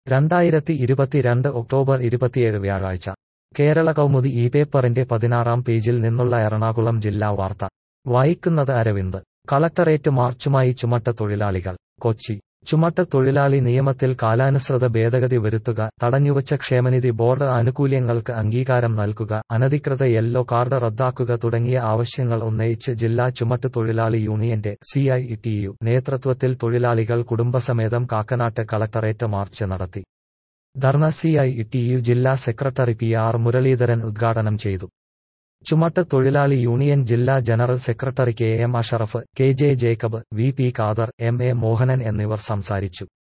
രണ്ടായിരത്തി ഇരുപത്തിരണ്ട് ഒക്ടോബർ ഇരുപത്തിയേഴ് വ്യാഴാഴ്ച കേരള കൗമുദി ഈ പേപ്പറിന്റെ പതിനാറാം പേജിൽ നിന്നുള്ള എറണാകുളം ജില്ലാ വാർത്ത വായിക്കുന്നത് അരവിന്ദ് കളക്ടറേറ്റ് മാർച്ചുമായി ചുമട്ട തൊഴിലാളികൾ കൊച്ചി ചുമട്ട് തൊഴിലാളി നിയമത്തിൽ കാലാനുസൃത ഭേദഗതി വരുത്തുക തടഞ്ഞുവച്ച ക്ഷേമനിധി ബോർഡ് ആനുകൂല്യങ്ങൾക്ക് അംഗീകാരം നൽകുക അനധികൃത യെല്ലോ കാർഡ് റദ്ദാക്കുക തുടങ്ങിയ ആവശ്യങ്ങൾ ഉന്നയിച്ച് ജില്ലാ ചുമട്ട് തൊഴിലാളി യൂണിയന്റെ സിഐടിയു നേതൃത്വത്തിൽ തൊഴിലാളികൾ കുടുംബസമേതം കാക്കനാട്ട് കളക്ടറേറ്റ് മാർച്ച് നടത്തി ധർണ സിഐടിയു ജില്ലാ സെക്രട്ടറി പി ആർ മുരളീധരൻ ഉദ്ഘാടനം ചെയ്തു ചുമട്ട് തൊഴിലാളി യൂണിയൻ ജില്ലാ general secretary K M Ashraf K J Jacob V P Khader M A Mohanan എന്നിവർ സംസാരിച്ചു